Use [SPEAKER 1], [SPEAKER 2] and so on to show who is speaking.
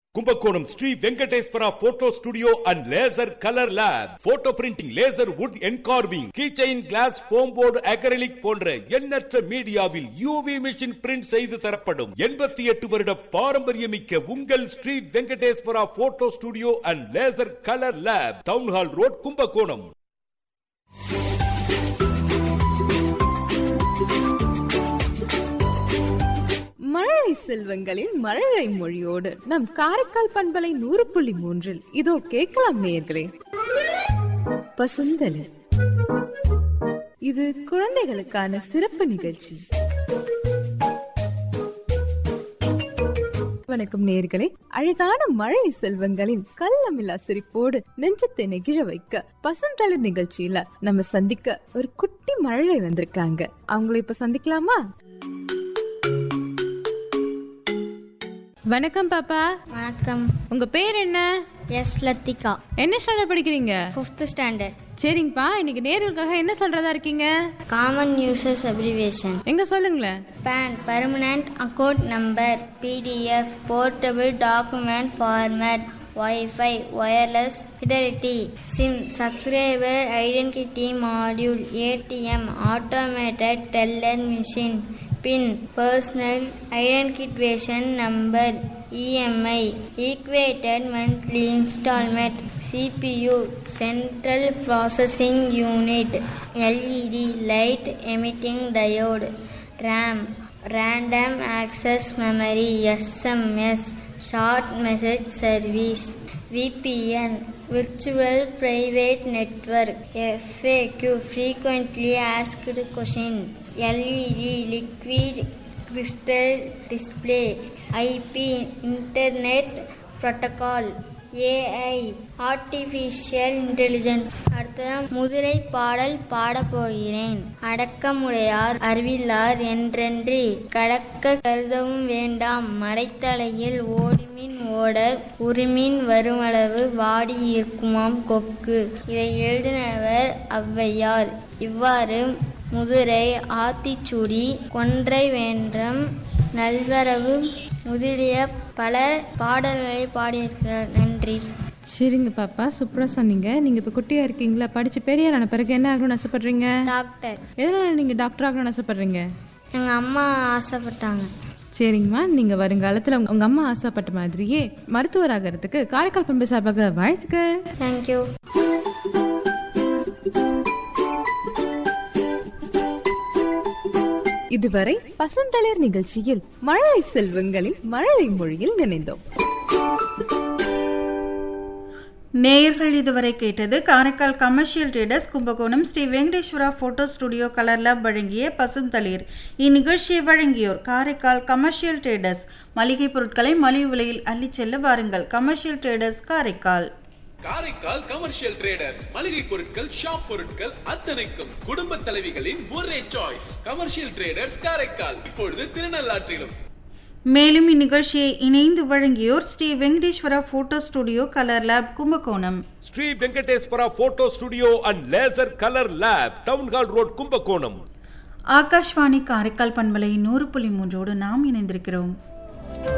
[SPEAKER 1] Kumbakonam Sri Venkateswara photo studio and laser colour lab photo printing laser wood engraving keychain glass foam board acrylic போன்ற எண்ணற்ற மீடியாவில் UV machine print செய்து தரப்படும் எண்பத்தி எட்டு வருட பாரம்பரியமிக்க உங்கள் Sri Venkateswara photo studio and laser colour lab town hall road Kumbakonam
[SPEAKER 2] மழலை செல்வங்களின் மழலை மொழியோடு நம் காரைக்கால் பண்பலை நூறு புள்ளி மூன்றில் இதோ கேட்கலாம் நேயர்களே பசுந்தலி இது குழந்தைகளுக்கான சிறப்பு நிகழ்ச்சி வணக்கம் நேர்களே அழகான மழை செல்வங்களின் கள்ளமில்லா சிரிப்போடு நெஞ்சத்தை நெகிழ வைக்க பசுந்தளிர் நிகழ்ச்சியில நம்ம சந்திக்க ஒரு குட்டி மழலை வந்திருக்காங்க அவங்கள இப்ப சந்திக்கலாமா வணக்கம் பாப்பா
[SPEAKER 3] வணக்கம்
[SPEAKER 2] உங்க பேர் என்ன
[SPEAKER 3] எஸ் லத்திகா
[SPEAKER 2] என்ன ஸ்டாண்டர்ட் படிக்கிறீங்க
[SPEAKER 3] ஃபிஃப்த் ஸ்டாண்டர்ட்
[SPEAKER 2] சரிங்கப்பா இன்னைக்கு நேர்களுக்காக என்ன சொல்றதா இருக்கீங்க
[SPEAKER 3] காமன் யூசர்ஸ் அப்ரிவேஷன்
[SPEAKER 2] எங்க சொல்லுங்களேன்
[SPEAKER 3] PAN permanent account number PDF portable document format WiFi wireless fidelity SIM subscriber identity module ATM automated teller machine PIN personal identification number EMI equated monthly installment CPU central processing unit LED light emitting diode RAM random access memory SMS short message service VPN virtual private network FAQ frequently asked question LED liquid crystal display IP internet protocol AI artificial intelligent அடுத்ததான் முதிரை பாடல் பாடப் போகிறேன் அடக்கமுடையார் அறிவில்லார் என்றென்றி கடக்க கருதவும் வேண்டாம் மடைத்தலையில் ஓடுமின் ஓட உரிமின் வருமளவு வாடி இருக்குமாம் கொக்கு இதை எழுதினவர் ஔவையார் இவ்வாறு முதுரை ஆத்திச்சூடி கொன்றை வேன்றம் நல்வரவு முதலிய பல பாடல்களை பாடியிருக்கிறார் நன்றி
[SPEAKER 2] சரிங்க பாப்பா சூப்பரா சொன்னீங்க நீங்க இப்ப குட்டியா இருக்கீங்களா படிச்சு பெரிய ஆன பிறகு என்ன ஆகணும்னு ஆசைப்படுறீங்க
[SPEAKER 3] டாக்டர்
[SPEAKER 2] எதனால நீங்க டாக்டர் ஆகணும்னு ஆசைப்படுறீங்க
[SPEAKER 3] எங்கள் அம்மா ஆசைப்பட்டாங்க
[SPEAKER 2] சரிங்கம்மா நீங்க வருங்காலத்துல உங்க- உங்க அம்மா ஆசைப்பட்ட மாதிரியே மருத்துவர் ஆகிறதுக்கு காரைக்கால் பண்பு சார்பாக வாழ்த்துக்கள்
[SPEAKER 3] தேங்க்யூ
[SPEAKER 2] இதுவரை பசந்தளிர் நிகழ்ச்சியில் மழலை செல்வங்களின் மழலை மொழியில் நினைந்தோம்
[SPEAKER 4] நேயர்கள் இதுவரை கேட்டது Karaikal commercial traders Kumbakonam Sri Venkateswara photo studio colour lab வழங்கிய பசுந்தளிர் இந்நிகழ்ச்சியை வழங்கியோர் காரைக்கால் கமர்ஷியல் ட்ரேடர்ஸ் மளிகை பொருட்களை மலிவு விலையில் அள்ளிச் செல்ல வாருங்கள் commercial traders Karaikal
[SPEAKER 5] Karaikal commercial traders மளிகை பொருட்கள் ஷாப் பொருட்கள் அத்தனைக்கும் குடும்ப தலைவிகளின் ஒரே சாய்ஸ் கமர்ஷியல் ட்ரேடர்ஸ் காரைக்கால் இப்பொழுது திருநள்ளாற்றிலும்
[SPEAKER 4] மேலும் இந்நிகழ்ச்சியை இணைந்து வழங்கியோர் Sri Venkateswara photo studio colour lab Kumbakonam
[SPEAKER 1] Sri Venkateswara photo studio and laser colour lab town hall road Kumbakonam
[SPEAKER 4] Akashvani Karaikal பண்பலை நூறு புள்ளி மூன்றோடு நாம் இணைந்திருக்கிறோம்